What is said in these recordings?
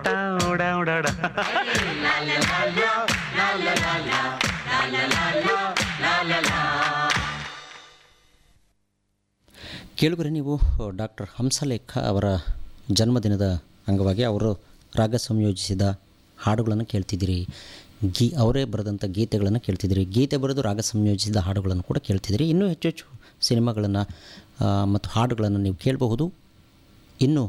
ಉಡ ಉಡಾಡ ಕೇಳುಗರೆ ನೀವು ಡಾಕ್ಟರ್ ಹಂಸಲೇಖ ಅವರ ಜನ್ಮದಿನದ ಅಂಗವಾಗಿ ಅವರು ರಾಗ ಸಂಯೋಜಿಸಿದ ಹಾಡುಗಳನ್ನು ಕೇಳ್ತಿದ್ದೀರಿ ಗೀ ಅವರೇ ಬರೆದಂಥ ಗೀತೆಗಳನ್ನು ಕೇಳ್ತಿದ್ದೀರಿ ಗೀತೆ ಬರೆದು ರಾಗ ಸಂಯೋಜಿಸಿದ ಹಾಡುಗಳನ್ನು ಕೂಡ ಕೇಳ್ತಿದ್ದೀರಿ ಇನ್ನೂ ಹೆಚ್ಚು ಹೆಚ್ಚು ಸಿನಿಮಾಗಳನ್ನು ಮತ್ತು ಹಾಡುಗಳನ್ನು ನೀವು ಕೇಳಬಹುದು ಇನ್ನು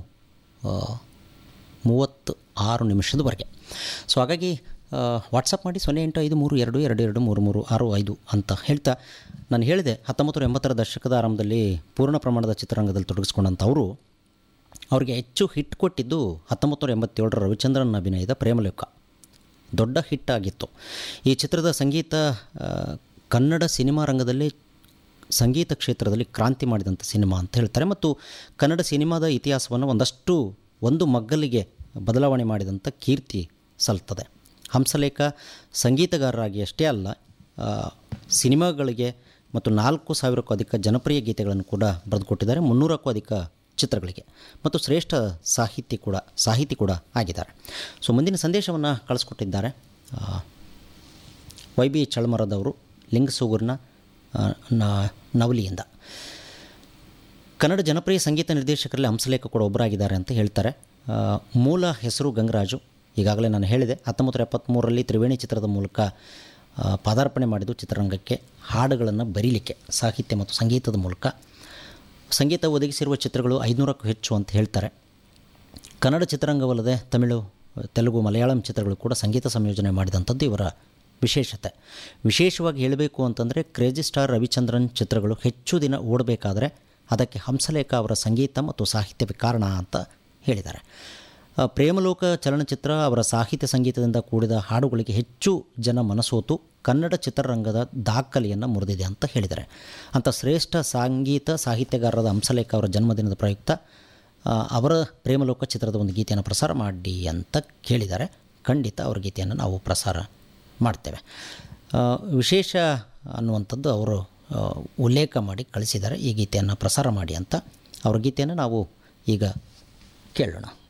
ಮೂವತ್ತು ಆರು ನಿಮಿಷದವರೆಗೆ ಸೊ ಹಾಗಾಗಿ ವಾಟ್ಸಪ್ ಮಾಡಿ ಸೊನ್ನೆ ಎಂಟು ಐದು ಮೂರು ಎರಡು ಎರಡು ಎರಡು ಮೂರು ಮೂರು ಆರು ಐದು ಅಂತ ಹೇಳ್ತಾ ನಾನು ಹೇಳಿದೆ ಹತ್ತೊಂಬತ್ತು ನೂರ ಎಂಬತ್ತರ ದಶಕದ ಆರಂಭದಲ್ಲಿ ಪೂರ್ಣ ಪ್ರಮಾಣದ ಚಿತ್ರರಂಗದಲ್ಲಿ ತೊಡಗಿಸ್ಕೊಂಡಂಥವರು ಅವರಿಗೆ ಹೆಚ್ಚು ಹಿಟ್ ಕೊಟ್ಟಿದ್ದು ಹತ್ತೊಂಬತ್ತು ನೂರ ಎಂಬತ್ತೇಳರ ರವಿಚಂದ್ರನ್ ಅಭಿನಯದ ಪ್ರೇಮಲೇಖ ದೊಡ್ಡ ಹಿಟ್ ಆಗಿತ್ತು ಈ ಚಿತ್ರದ ಸಂಗೀತ ಆ, ಕನ್ನಡ ಸಿನಿಮಾ ರಂಗದಲ್ಲಿ ಸಂಗೀತ ಕ್ಷೇತ್ರದಲ್ಲಿ ಕ್ರಾಂತಿ ಮಾಡಿದಂಥ ಸಿನಿಮಾ ಅಂತ ಹೇಳ್ತಾರೆ ಮತ್ತು ಕನ್ನಡ ಸಿನಿಮಾದ ಇತಿಹಾಸವನ್ನು ಒಂದಷ್ಟು ಒಂದು ಮಗ್ಗಲಿಗೆ ಬದಲಾವಣೆ ಮಾಡಿದಂಥ ಕೀರ್ತಿ ಸಲ್ತದೆ ಹಂಸಲೇಖ ಸಂಗೀತಗಾರರಾಗಿ ಅಷ್ಟೇ ಅಲ್ಲ ಆ, ಸಿನಿಮಾಗಳಿಗೆ ಮತ್ತು ನಾಲ್ಕು ಸಾವಿರಕ್ಕೂ ಅಧಿಕ ಜನಪ್ರಿಯ ಗೀತೆಗಳನ್ನು ಕೂಡ ಬರೆದುಕೊಟ್ಟಿದ್ದಾರೆ ಮುನ್ನೂರಕ್ಕೂ ಅಧಿಕ ಚಿತ್ರಗಳಿಗೆ ಮತ್ತು ಶ್ರೇಷ್ಠ ಸಾಹಿತಿ ಕೂಡ ಸಾಹಿತಿ ಕೂಡ ಆಗಿದ್ದಾರೆ ಸೊ ಮುಂದಿನ ಸಂದೇಶವನ್ನು ಕಳಿಸ್ಕೊಟ್ಟಿದ್ದಾರೆ ಆ, ವೈ ಬಿ ಚಳಮರದವರು ಲಿಂಗಸೂಗೂರಿನ ಆ, ನ- ನವಲಿಯಿಂದ ಕನ್ನಡ ಜನಪ್ರಿಯ ಸಂಗೀತ ನಿರ್ದೇಶಕರಲ್ಲಿ ಹಂಸಲೇಖ ಕೂಡ ಒಬ್ಬರಾಗಿದ್ದಾರೆ ಅಂತ ಹೇಳ್ತಾರೆ ಆ, ಮೂಲ ಹೆಸರು ಗಂಗರಾಜು ಈಗಾಗಲೇ ನಾನು ಹೇಳಿದೆ ಹತ್ತೊಂಬತ್ತು ಎಪ್ಪತ್ತ್ಮೂರರಲ್ಲಿ ತ್ರಿವೇಣಿ ಚಿತ್ರದ ಮೂಲಕ ಆ, ಪದಾರ್ಪಣೆ ಮಾಡಿದ್ದು ಚಿತ್ರರಂಗಕ್ಕೆ ಹಾಡುಗಳನ್ನು ಬರೀಲಿಕ್ಕೆ ಸಾಹಿತ್ಯ ಮತ್ತು ಸಂಗೀತದ ಮೂಲಕ ಸಂಗೀತ ಒದಗಿಸಿರುವ ಚಿತ್ರಗಳು ಐದುನೂರಕ್ಕೂ ಹೆಚ್ಚು ಅಂತ ಹೇಳ್ತಾರೆ ಕನ್ನಡ ಚಿತ್ರರಂಗವಲ್ಲದೆ ತಮಿಳು ತೆಲುಗು ಮಲಯಾಳಂ ಚಿತ್ರಗಳು ಕೂಡ ಸಂಗೀತ ಸಂಯೋಜನೆ ಮಾಡಿದಂಥದ್ದು ಇವರ ವಿಶೇಷತೆ ವಿಶೇಷವಾಗಿ ಹೇಳಬೇಕು ಅಂತಂದರೆ ಕ್ರೇಜಿ ಸ್ಟಾರ್ ರವಿಚಂದ್ರನ್ ಚಿತ್ರಗಳು ಹೆಚ್ಚು ದಿನ ಓಡಬೇಕಾದ್ರೆ ಅದಕ್ಕೆ ಹಂಸಲೇಖ ಅವರ ಸಂಗೀತ ಮತ್ತು ಸಾಹಿತ್ಯವೇ ಕಾರಣ ಅಂತ ಹೇಳಿದ್ದಾರೆ ಆ, ಪ್ರೇಮಲೋಕ ಚಲನಚಿತ್ರ ಅವರ ಸಾಹಿತ್ಯ ಸಂಗೀತದಿಂದ ಕೂಡಿದ ಹಾಡುಗಳಿಗೆ ಹೆಚ್ಚು ಜನ ಮನಸೋತು ಕನ್ನಡ ಚಿತ್ರರಂಗದ ದಾಖಲೆಯನ್ನು ಮುರಿದಿದೆ ಅಂತ ಹೇಳಿದ್ದಾರೆ ಅಂಥ ಶ್ರೇಷ್ಠ ಸಂಗೀತ ಸಾಹಿತ್ಯಗಾರರಾದ ಹಂಸಲೇಖ ಅವರ ಜನ್ಮದಿನದ ಪ್ರಯುಕ್ತ ಆ, ಅವರ ಪ್ರೇಮಲೋಕ ಚಿತ್ರದ ಒಂದು ಗೀತೆಯನ್ನು ಪ್ರಸಾರ ಮಾಡಿ ಅಂತ ಕೇಳಿದ್ದಾರೆ ಖಂಡಿತ ಅವ್ರ ಗೀತೆಯನ್ನು ನಾವು ಪ್ರಸಾರ ಮಾಡ್ತೇವೆ ಆ, ವಿಶೇಷ ಅನ್ನುವಂಥದ್ದು ಅವರು ಆ, ಉಲ್ಲೇಖ ಮಾಡಿ ಕಳಿಸಿದ್ದಾರೆ ಈ ಗೀತೆಯನ್ನು ಪ್ರಸಾರ ಮಾಡಿ ಅಂತ ಅವ್ರ ಗೀತೆಯನ್ನು ನಾವು ಈಗ ಕೇಳೋಣ